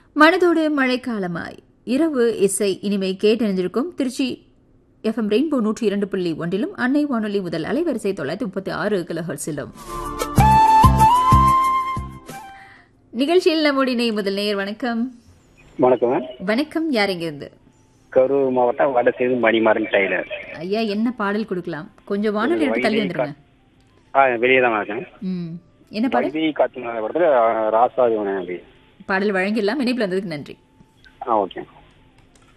மனதோடு மழைக்காலமாய் இரவு இசை இனிமை கேட்டணிஞ்சிருக்கும் திருச்சி எஃப்எம் ரெயின்போ நூற்றி இரண்டு புள்ளி ஒன்றிலும் அன்னை வானொலி முதல் அலைவரிசை தொள்ளாயிரத்தி முப்பத்தி ஆறு கிலோஹர்ஸிலும் நிகழ்ச்சியில் நம்முடைய முதல் நேயர் வணக்கம் வணக்கம் வணக்கம் யார் இங்கிருந்து கரூர் மாவட்டம் வடசேது மணிமாறன் டெய்லர் ஐயா என்ன பாடல் கொடுக்கலாம் கொஞ்சம் வானொலி எடுத்து தள்ளி வந்துருங்க ஆ வெளியே தான் இருக்கேன் ம் என்ன பாடல் வைதி காத்து படத்துல ராசாதி அப்படி பாடல் வழங்கிடலாம் இணைப்பில் வந்ததுக்கு நன்றி ஆ ஓகே